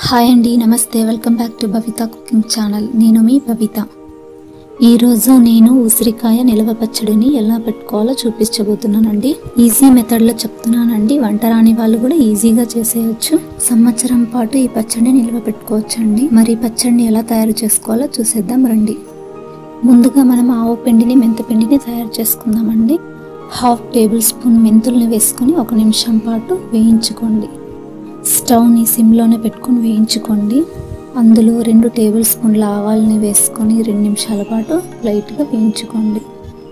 hi అండి నమస్తే welcome back to Bhavitha cooking channel నేను మీ భవిత ఈరోజు నేను ఉసిరికాయ నిల్వ పచ్చడిని ఎలా పెట్టుకోవాలో చూపించబోతున్నానండి ఈజీ మెథడ్లో చెప్తున్నానండి వంట రాని వాళ్ళు కూడా ఈజీగా చేసేయచ్చు సంవత్సరం పాటు ఈ పచ్చడిని నిల్వ పెట్టుకోవచ్చండి మరి ఈ పచ్చడిని ఎలా తయారు చేసుకోవాలో చూసేద్దాం రండి ముందుగా మనం ఆవు పిండిని మెంతపిండిని తయారు చేసుకుందామండి హాఫ్ టేబుల్ స్పూన్ మెంతుల్ని వేసుకొని ఒక నిమిషం పాటు వేయించుకోండి స్టవ్ని సిమ్లోనే పెట్టుకొని వేయించుకోండి అందులో రెండు టేబుల్ స్పూన్ల ఆవాల్ని వేసుకొని రెండు నిమిషాల పాటు లైట్గా వేయించుకోండి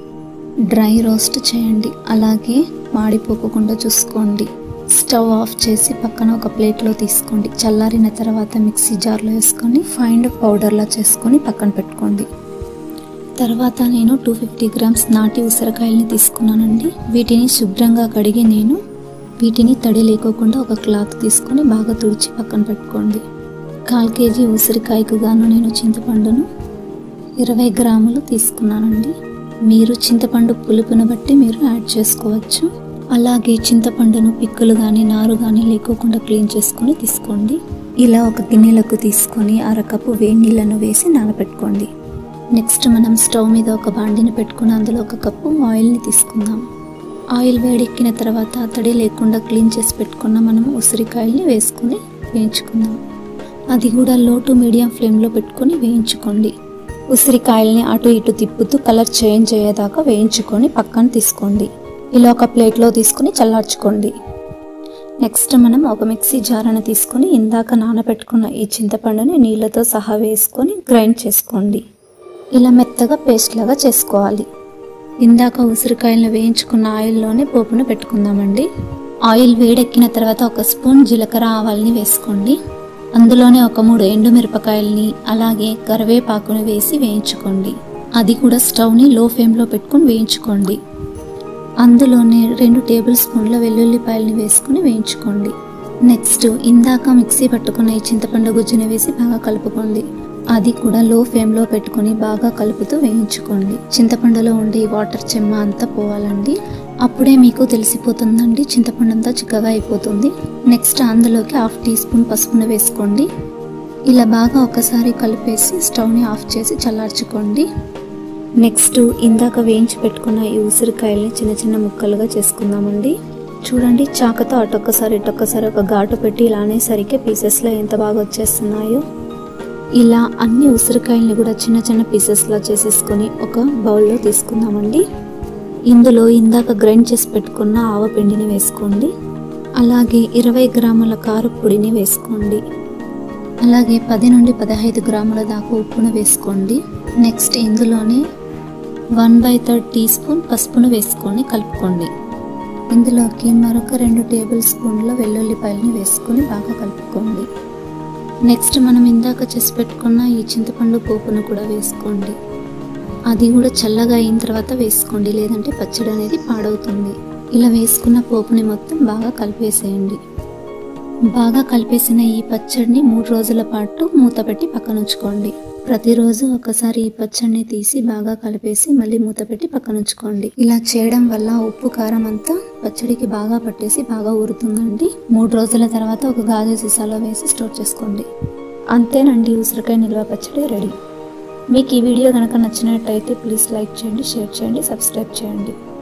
డ్రై రోస్ట్ చేయండి అలాగే మాడిపోకుండా చూసుకోండి స్టవ్ ఆఫ్ చేసి పక్కన ఒక ప్లేట్లో తీసుకోండి చల్లారిన తర్వాత మిక్సీ జార్లో వేసుకొని ఫైండ్ పౌడర్లా చేసుకొని పక్కన పెట్టుకోండి తర్వాత నేను టూ ఫిఫ్టీ గ్రామ్స్ నాటి ఉసిరికాయల్ని తీసుకున్నానండి వీటిని శుభ్రంగా కడిగి నేను వీటిని తడి లేకోకుండా ఒక క్లాత్ తీసుకొని బాగా తుడిచి పక్కన పెట్టుకోండి కాల్ కేజీ ఉసిరికాయకు గాను నేను చింతపండును ఇరవై గ్రాములు తీసుకున్నానండి మీరు చింతపండు పులుపును బట్టి మీరు యాడ్ చేసుకోవచ్చు అలాగే చింతపండును పిక్కులు కానీ నారు కానీ లేకోకుండా క్లీన్ చేసుకొని తీసుకోండి ఇలా ఒక గిన్నెలకు తీసుకొని అరకప్పు వేడి నీళ్ళను వేసి నానబెట్టుకోండి నెక్స్ట్ మనం స్టవ్ మీద ఒక బాండిని పెట్టుకుని అందులో ఒక కప్పు ఆయిల్ని తీసుకుందాం ఆయిల్ వేడెక్కిన తర్వాత తడి లేకుండా క్లీన్ చేసి పెట్టుకున్న మనం ఉసిరికాయల్ని వేసుకొని వేయించుకుందాం అది కూడా లో టు మీడియం ఫ్లేమ్లో పెట్టుకొని వేయించుకోండి ఉసిరికాయల్ని అటు ఇటు తిప్పుతూ కలర్ చేంజ్ అయ్యేదాకా వేయించుకొని పక్కన తీసుకోండి ఇలా ఒక ప్లేట్లో తీసుకొని చల్లార్చుకోండి నెక్స్ట్ మనం ఒక మిక్సీ జారను తీసుకొని ఇందాక నానబెట్టుకున్న ఈ చింతపండుని నీళ్ళతో సహా వేసుకొని గ్రైండ్ చేసుకోండి ఇలా మెత్తగా పేస్ట్ లాగా చేసుకోవాలి ఇందాక ఉసిరికాయలను వేయించుకున్న ఆయిల్లోనే పోపును పెట్టుకుందామండి ఆయిల్ వేడెక్కిన తర్వాత ఒక స్పూన్ జీలకర్ర ఆవాల్ని వేసుకోండి అందులోనే ఒక మూడు ఎండుమిరపకాయల్ని అలాగే కరివేపాకును వేసి వేయించుకోండి అది కూడా స్టవ్ని లో ఫ్లేమ్లో పెట్టుకొని వేయించుకోండి అందులోనే రెండు టేబుల్ స్పూన్ల వెల్లుల్లిపాయలని వేసుకుని వేయించుకోండి నెక్స్ట్ ఇందాక మిక్సీ పట్టుకున్న ఈ చింతపండు గుజ్జుని వేసి బాగా కలుపుకోండి అది కూడా లో ఫ్లేమ్లో పెట్టుకొని బాగా కలుపుతూ వేయించుకోండి చింతపండులో ఉండే ఈ వాటర్ చెమ్మ అంతా పోవాలండి అప్పుడే మీకు తెలిసిపోతుందండి చింతపండు అంతా చిక్కగా అయిపోతుంది నెక్స్ట్ అందులోకి హాఫ్ టీ స్పూన్ పసుపును వేసుకోండి ఇలా బాగా ఒకసారి కలిపేసి స్టవ్ని ఆఫ్ చేసి చల్లార్చుకోండి నెక్స్ట్ ఇందాక వేయించి పెట్టుకున్న ఈ ఉసిరికాయల్ని చిన్న చిన్న ముక్కలుగా చేసుకుందామండి చూడండి చాకతో అటొక్కసారి ఇటొక్కసారి ఒక ఘాటు పెట్టి ఇలా అనేసరికి పీసెస్లో ఎంత బాగా వచ్చేస్తున్నాయో ఇలా అన్ని ఉసిరికాయల్ని కూడా చిన్న చిన్న పీసెస్లా చేసేసుకొని ఒక బౌల్లో తీసుకుందామండి ఇందులో ఇందాక గ్రైండ్ చేసి పెట్టుకున్న ఆవపిండిని వేసుకోండి అలాగే ఇరవై గ్రాముల కారపొడిని వేసుకోండి అలాగే పది నుండి పదహైదు గ్రాముల దాకా ఉప్పును వేసుకోండి నెక్స్ట్ ఇందులోనే one by third teaspoon పసుపును వేసుకొని కలుపుకోండి ఇందులోకి మరొక రెండు టేబుల్ స్పూన్ల వెల్లుల్లిపాయలని వేసుకొని బాగా కలుపుకోండి నెక్స్ట్ మనం ఇందాక చేసి పెట్టుకున్న ఈ చింతపండు పోపును కూడా వేసుకోండి అది కూడా చల్లగా అయిన తర్వాత వేసుకోండి లేదంటే పచ్చడి అనేది పాడవుతుంది ఇలా వేసుకున్న పోపుని మొత్తం బాగా కలిపేసేయండి బాగా కలిపేసిన ఈ పచ్చడిని మూడు రోజుల పాటు మూత పెట్టి పక్కన ఉంచుకోండి ప్రతిరోజు ఒకసారి ఈ పచ్చడిని తీసి బాగా కలిపేసి మళ్ళీ మూత పెట్టి పక్కన ఉంచుకోండి ఇలా చేయడం వల్ల ఉప్పు కారం అంతా పచ్చడికి బాగా పట్టేసి బాగా ఊరుతుందండి మూడు రోజుల తర్వాత ఒక గాజు సీసాలో వేసి స్టోర్ చేసుకోండి అంతేనండి ఉసిరికాయ నిల్వ పచ్చడి రెడీ మీకు ఈ వీడియో కనుక నచ్చినట్టయితే ప్లీజ్ లైక్ చేయండి షేర్ చేయండి సబ్స్క్రైబ్ చేయండి